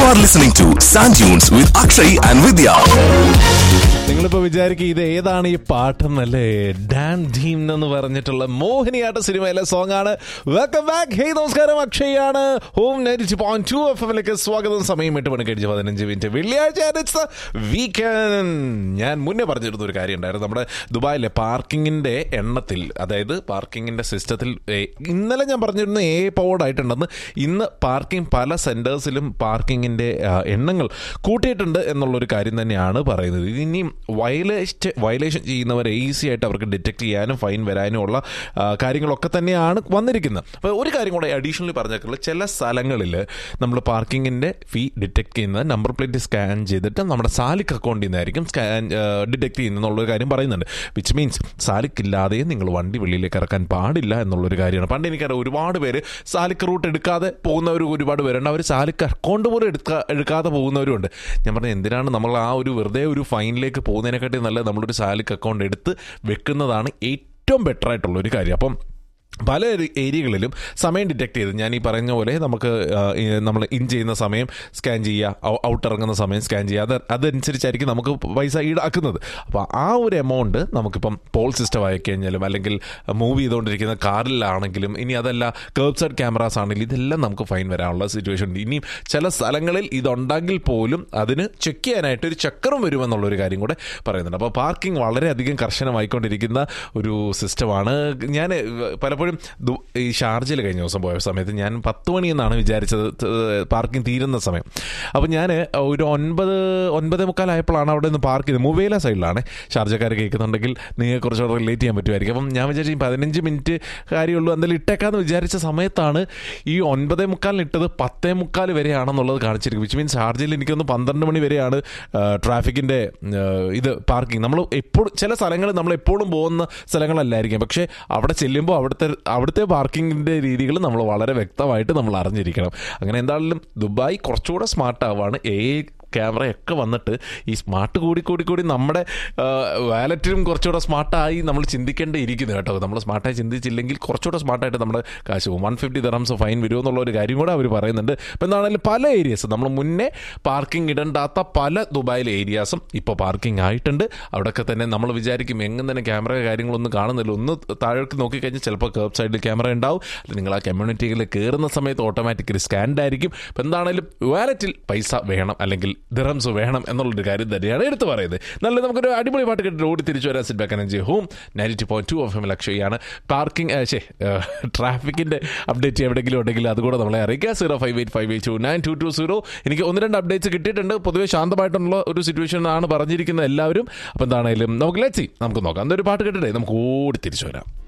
are listening to Sand Dunes with Akshay and Vidya. നിങ്ങളിപ്പോ വിചാരിക്കും ഇത് ഏതാണ് ഈ പാട്ടെന്നല്ലേ ഡാൻ ധീം എന്ന് പറഞ്ഞിട്ടുള്ള മോഹിനിയാട്ട സിനിമയിലെ സോങ് ആണ് വെൽക്കം ബാക്ക് ഹേ നമസ്കാരം അക്ഷയാണ് home ninety point two F എമ്മിലേക്ക് സ്വാഗതം സമയം എട്ട് മണി കഴിച്ച് പതിനഞ്ച് മിനിറ്റ് വെള്ളിയാഴ്ച വീക്കെൻഡ് ഞാൻ മുന്നേ പറഞ്ഞിരുന്ന ഒരു കാര്യം ഉണ്ടായിരുന്നു നമ്മുടെ ദുബായിലെ പാർക്കിങ്ങിന്റെ എണ്ണത്തിൽ അതായത് പാർക്കിങ്ങിന്റെ സിസ്റ്റത്തിൽ ഏ, ഇന്നലെ ഞാൻ പറഞ്ഞിരുന്നു ഏ പവേർഡ് ആയിട്ടുണ്ടെന്ന് ഇന്ന് പാർക്കിംഗ് പല സെന്റേഴ്സിലും പാർക്കിങ്ങിന്റെ ആ, എണ്ണങ്ങൾ കൂട്ടിയിട്ടുണ്ട് എന്നുള്ളൊരു കാര്യം തന്നെയാണ് പറയുന്നത് ഇനിയും വയലേറ്റ് വയലേഷൻ ചെയ്യുന്നവരെ ഈസി ആയിട്ട് അവർക്ക് ഡിറ്റക്ട് ചെയ്യാനും ഫൈൻ വരാനും ഉള്ള ആ, കാര്യങ്ങളൊക്കെ തന്നെയാണ് വന്നിരിക്കുന്നത് അപ്പോൾ ഒരു കാര്യം കൂടെ അഡീഷണലി പറഞ്ഞേക്കുള്ളൂ ചില സ്ഥലങ്ങളിൽ നമ്മൾ പാർക്കിങ്ങിൻ്റെ ഫീ ഡിറ്റക്ട് ചെയ്യുന്നത് നമ്പർ പ്ലേറ്റ് സ്കാൻ ചെയ്തിട്ട് നമ്മുടെ സാലിക് അക്കൗണ്ടിൽ നിന്നായിരിക്കും സ്കാൻ ഡിറ്റക്ട് ചെയ്യുന്നുള്ളൊരു കാര്യം പറയുന്നുണ്ട് വിച്ച് മീൻസ് സാലിക് ഇല്ലാതെ നിങ്ങൾ വണ്ടി വെളിയിലേക്ക് ഇറക്കാൻ പാടില്ല എന്നുള്ളൊരു കാര്യമാണ് പണ്ട് എനിക്കറിയാം ഒരുപാട് പേര് സാലിക് റൂട്ട് എടുക്കാതെ പോകുന്നവർ ഒരുപാട് പേരുണ്ട് അവർ സാലിക് അക്കൗണ്ട് പോലും എടുക്കാ എടുക്കാതെ പോകുന്നവരുണ്ട് ഞാൻ പറഞ്ഞത് എന്തിനാണ് നമ്മൾ ആ ഒരു വെറുതെ ഒരു ഫൈനിലേക്ക് പോകുന്നതിനെക്കാട്ടി നല്ലത് നമ്മളൊരു സാലിക് അക്കൗണ്ട് എടുത്ത് വെക്കുന്നതാണ് ഏറ്റവും ബെറ്റർ ആയിട്ടുള്ള ഒരു കാര്യം അപ്പം പല ഏരി- ഏരിയകളിലും സമയം ഡിറ്റക്ട് ചെയ്ത് ഞാൻ ഈ പറഞ്ഞ പോലെ നമുക്ക് നമ്മൾ ഇൻ ചെയ്യുന്ന സമയം സ്കാൻ ചെയ്യുക ഔട്ട് ഇറങ്ങുന്ന സമയം സ്കാൻ ചെയ്യുക അത് അതനുസരിച്ചായിരിക്കും നമുക്ക് പൈസ ഈടാക്കുന്നത് അപ്പോൾ ആ ഒരു എമൗണ്ട് നമുക്കിപ്പം പോൾ സിസ്റ്റം ആയി കഴിഞ്ഞാലും അല്ലെങ്കിൽ മൂവ് ചെയ്തുകൊണ്ടിരിക്കുന്ന കാറിലാണെങ്കിലും ഇനി അതല്ല കേർബ് സൈഡ് ക്യാമറാസ് ആണെങ്കിലും ഇതെല്ലാം നമുക്ക് ഫൈൻ വരാനുള്ള സിറ്റുവേഷൻ ഉണ്ട് ഇനിയും ചില സ്ഥലങ്ങളിൽ ഇതുണ്ടെങ്കിൽ പോലും അതിന് ചെക്ക് ചെയ്യാനായിട്ട് ഒരു ചക്കറും വരുമെന്നുള്ളൊരു കാര്യം കൂടെ പറയുന്നുണ്ട് അപ്പോൾ പാർക്കിംഗ് വളരെയധികം കർശനമായിക്കൊണ്ടിരിക്കുന്ന ഒരു സിസ്റ്റമാണ് ഞാൻ പലപ്പോഴും ദു- ഈ ഷാർജയിൽ കഴിഞ്ഞ ദിവസം പോയ സമയത്ത് ഞാൻ പത്ത് മണി എന്നാണ് വിചാരിച്ചത് പാർക്കിംഗ് തീരുന്ന സമയം അപ്പോൾ ഞാൻ ഒരു ഒൻപത് ഒൻപതേ മുക്കാലായപ്പോഴാണ് അവിടെ നിന്ന് പാർക്ക് ചെയ്തത് മുവേല സൈഡിലാണ് ഷാർജക്കാർ കേൾക്കുന്നുണ്ടെങ്കിൽ നിങ്ങൾക്ക് കുറച്ചുകൂടെ റിലേറ്റ് ചെയ്യാൻ പറ്റുമായിരിക്കും അപ്പം ഞാൻ വിചാരിച്ചു ഈ പതിനഞ്ച് മിനിറ്റ് കാര്യമുള്ളൂ എന്തായാലും ഇട്ടേക്കാന്ന് വിചാരിച്ച സമയത്താണ് ഈ ഒൻപതേ മുക്കാലിന് ഇട്ടത് പത്തേ മുക്കാൽ വരെയാണെന്നുള്ളത് കാണിച്ചിരിക്കും വിച്ച് മീൻസ് ഷാർജയിൽ എനിക്കൊന്ന് പന്ത്രണ്ട് മണി വരെയാണ് ട്രാഫിക്കിൻ്റെ ഇത് പാർക്കിംഗ് നമ്മൾ എപ്പോഴും ചില സ്ഥലങ്ങളിൽ നമ്മൾ എപ്പോഴും പോകുന്ന സ്ഥലങ്ങളല്ലായിരിക്കും പക്ഷേ അവിടെ ചെല്ലുമ്പോൾ അവിടുത്തെ അവിടുത്തെ പാർക്കിങ്ങിൻ്റെ രീതികൾ നമ്മൾ വളരെ വ്യക്തമായിട്ട് നമ്മൾ അറിഞ്ഞിരിക്കണം അങ്ങനെ എന്തായാലും ദുബായ് കുറച്ചുകൂടെ സ്മാർട്ട് ആവുകയാണ് ഏ ക്യാമറയൊക്കെ വന്നിട്ട് ഈ സ്മാർട്ട് കൂടി കൂടി കൂടി നമ്മുടെ വാലറ്റിലും കുറച്ചുകൂടെ സ്മാർട്ടായി നമ്മൾ ചിന്തിക്കേണ്ടിയിരിക്കുന്നു കേട്ടോ നമ്മൾ സ്മാർട്ടായി ചിന്തിച്ചില്ലെങ്കിൽ കുറച്ചുകൂടെ സ്മാർട്ടായിട്ട് നമ്മുടെ കാശ് പോകും വൺ ഫിഫ്റ്റി ദറംസ് ഫൈൻ വരുമോ എന്നുള്ള ഒരു കാര്യം കൂടെ അവർ പറയുന്നുണ്ട് ഇപ്പം എന്താണെങ്കിലും പല ഏരിയസ് നമ്മൾ മുന്നേ പാർക്കിംഗ് ഇടണ്ടാത്ത പല ദുബായിലെ ഏരിയാസും ഇപ്പോൾ പാർക്കിംഗ് ആയിട്ടുണ്ട് അവിടെയൊക്കെ തന്നെ നമ്മൾ വിചാരിക്കും എങ്ങനെ തന്നെ ക്യാമറ കാര്യങ്ങളൊന്നും കാണുന്നില്ല ഒന്ന് താഴേക്ക് നോക്കിക്കഴിഞ്ഞാൽ ചിലപ്പോൾ കേർബ് സൈഡിൽ ക്യാമറ ഉണ്ടാവും അല്ലെങ്കിൽ നിങ്ങൾ ആ കമ്മ്യൂണിറ്റിയിൽ കയറുന്ന സമയത്ത് ഓട്ടോമാറ്റിക്കലി സ്കാൻഡ് ആയിരിക്കും ഇപ്പം എന്താണെങ്കിലും വാലറ്റിൽ പൈസ വേണം അല്ലെങ്കിൽ ദിറംസ് വേണം എന്നുള്ളൊരു കാര്യം തന്നെയാണ് എടുത്തു പറയുന്നത് നല്ല നമുക്കൊരു അടിപൊളി പാട്ട് കേട്ടിട്ട് ഓടി തിരിച്ചു വരാൻ sit back energy home ninety point two F M ലക്ഷയാണ് പാർക്കിംഗ് ശേ ട്രാഫിക്കിന്റെ അപ്ഡേറ്റ് എവിടെയെങ്കിലും ഉണ്ടെങ്കിൽ അതുകൂടെ നമ്മളെ അറിയിക്കുക zero five eight five eight two nine two two zero എനിക്ക് ഒന്ന് രണ്ട് അപ്ഡേറ്റ്സ് കിട്ടിയിട്ടുണ്ട് പൊതുവെ ശാന്തമായിട്ടുള്ള ഒരു സിറ്റുവേഷൻ ആണ് പറഞ്ഞിരിക്കുന്നത് എല്ലാവരും അപ്പം എന്താണെങ്കിലും നമുക്ക് ലെറ്റ് സി നമുക്ക് നോക്കാം എന്തൊരു പാട്ട് കേട്ടിട്ടേ നമുക്ക് ഓടി തിരിച്ചു വരാം